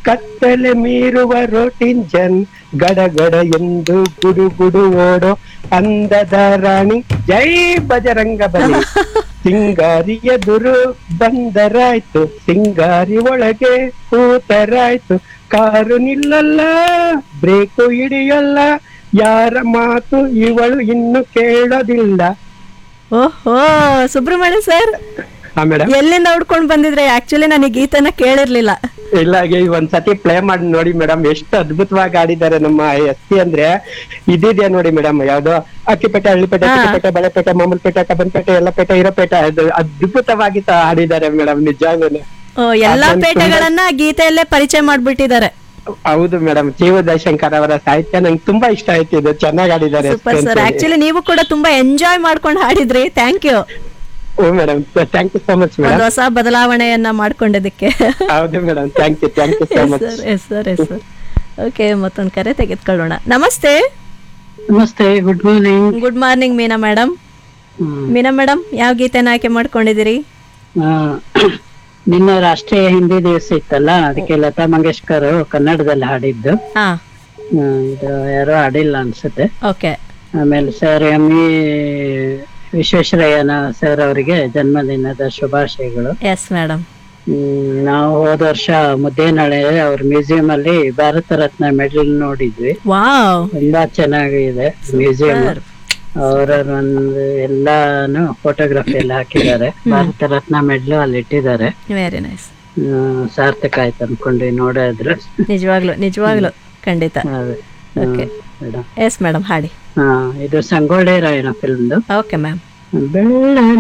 ಕತ್ತಲೆ ಮೀರುವ ರೋಟಿನ್ ಜನ್ ಗಡ ಗಡ ಎಂದು ಗುಡು ಗುಡು ಓಡೋ ಅಂದದ ರಾಣಿ ಜೈ ಬಜರಂಗ ಬಲಿ ಸಿಂಗಾರಿಯ ದುರು ಬಂದರಾಯ್ತು ಸಿಂಗಾರಿ ಒಳಗೆ ಕೂತರಾಯ್ತು ಕಾರು ನಿಲ್ಲಲ್ಲ ಬ್ರೇಕು ಹಿಡಿಯಲ್ಲ ಯಾರ ಮಾತು ಇವಳು ಇನ್ನು ಕೇಳೋದಿಲ್ಲ ಓಹೋ ಸುಬ್ರಹ್ಮಣ್ಯ ಸರ್ ಹಾ ಮೇಡಮ್ ಎಲ್ಲಿಂದ ಹುಡ್ಕೊಂಡ್ ಬಂದಿದ್ರೆ ಆಕ್ಚುಲಿ ನಾನು ಈ ಗೀತೆನ ಕೇಳಿರ್ಲಿಲ್ಲ ಇಲ್ಲ ಹಾಗೆ ಒಂದ್ಸತಿ ಪ್ಲೇ ಮಾಡಿ ನೋಡಿ ಮೇಡಮ್ ಎಷ್ಟು ಅದ್ಭುತವಾಗಿ ಆಡಿದ್ದಾರೆ ನಮ್ಮ ಎಸ್ ಪಿ ಅಂದ್ರೆ ಇದಿದೆ ನೋಡಿ ಮೇಡಮ್ ಯಾವ್ದೋ ಅಕ್ಕಿಪೇಟೆ ಹಳ್ಳಿಪೇಟೆ ಹಾ. ಚಿಕ್ಕಪೇಟೆ ಬಳೆಪೇಟೆ ಮಾಮೂಲ್ಪೇಟೆ ಕಬ್ಬನ್ಪೇಟೆ ಎಲ್ಲಪೇಟೆ ಇರೋಪೇಟೆ ಅದು ಅದ್ಭುತವಾಗಿ ತ- ಆಡಿದ್ದಾರೆ ಮೇಡಮ್ ನಿಜವಾಗ್ಲೂ ಓ ಎಲ್ಲಾ ಅದೊಂದು ಪೇಟೆಗಳನ್ನ ಗೀತೆಯಲ್ಲೇ ಪರಿಚಯ ಮಾಡ್ಬಿಟ್ಟಿದ್ದಾರೆ ಹೌದು ಮೇಡಮ್ ಜೀವ ಜಯಶಂಕರ್ ಅವರ ಸಾಹಿತ್ಯ ನಂಗೆ ತುಂಬಾ ಇಷ್ಟ ಆಯ್ತು ಇದು ಚೆನ್ನಾಗಿ ಆಡಿದ್ದಾರೆ ಸೂಪರ್ ಸರ್ ಆಕ್ಚುಲಿ ನೀವು ಕೂಡ ತುಂಬಾ ಎಂಜಾಯ್ ಮಾಡ್ಕೊಂಡು ಹಾಡಿದ್ರಿ ಥ್ಯಾಂಕ್ ಯು ಓ madam thank you so much ಒಂದು ಮೇಡಮ್ ಹೊಸ ಬದಲಾವಣೆಯನ್ನ ಮಾಡ್ಕೊಂಡಿದ್ದಕ್ಕೆ ಹೌದು madam thank you thank you so much sir yes sir yes sir okay ಮತ್ತೊಂದು ಕರೆ ತೆಗೆದುಕೊಳ್ಳೋಣ ನಮಸ್ತೆ ನಮಸ್ತೆ good morning good morning Meena madam Meena madam ಯಾವ ಗೀತೆನ ಆಯ್ಕೆ ಮಾಡ್ಕೊಂಡಿದ್ದೀರಿ ನಿನ್ನ ರಾಷ್ಟ್ರೀಯ ಹಿಂದಿ ದಿವಸ ಇತ್ತಲ್ಲ ಅದಕ್ಕೆ ಲತಾ ಮಂಗೇಶ್ಕರ್ ಕನ್ನಡದಲ್ಲಿ ಹಾಡಿದ್ದು ಹಾ ಆ, ಇದು ಯಾರೋ ಹಾಡಿಲ್ಲ ಅನ್ಸುತ್ತೆ ಓಕೆ ಆಮೇಲೆ ಸರ್ ಎಂ ಇ ವಿಶ್ವೇಶ್ವರಯ್ಯನ ಸರ್ ಅವರಿಗೆ ಜನ್ಮದಿನದ ಶುಭಾಶಯಗಳು ಎಸ್ ಮೇಡಮ್ ಹ್ಮ್, ನಾವು ಹೋದ ವರ್ಷ ಮುದ್ದೇನಹಳ್ಳಿ ಅವ್ರ ಮ್ಯೂಸಿಯಂ ಅಲ್ಲಿ ಭಾರತ ರತ್ನ ಮೆಡಲ್ ನೋಡಿದ್ವಿ ವಾವ್ ತುಂಬಾ ಚೆನ್ನಾಗಿದೆ ಮ್ಯೂಸಿಯಂ ಅವರ ಒಂದು ಎಲ್ಲಾನು ಫೋಟೋಗ್ರಫಿ ಎಲ್ಲ ಹಾಕಿದ್ದಾರೆ ಭಾರತ ರತ್ನ ಮೆಡ್ಲು ಅಲ್ಲಿ ಇಟ್ಟಿದ್ದಾರೆ ವೆರಿ ನೈಸ್ ಹ್ಮ್, ಸಾರ್ಥಕ ಆಯ್ತು ಅನ್ಕೊಂಡ್ವಿ ನೋಡಿದ್ರು ನಿಜವಾಗ್ಲು ನಿಜವಾಗ್ಲು ಖಂಡಿತ ಅದೇ ಓಕೆ ಮೇಡಮ್ ಎಸ್ ಮೇಡಮ್ ಹಾಡಿ ಹಾ ಇದು ಸಂಗೊಳ್ಳಿ ರಾಯಣ್ಣ ಫಿಲ್ಮ್ದು ಓಕೆ ಮ್ಯಾಮ್ ಬೆಳ್ಳ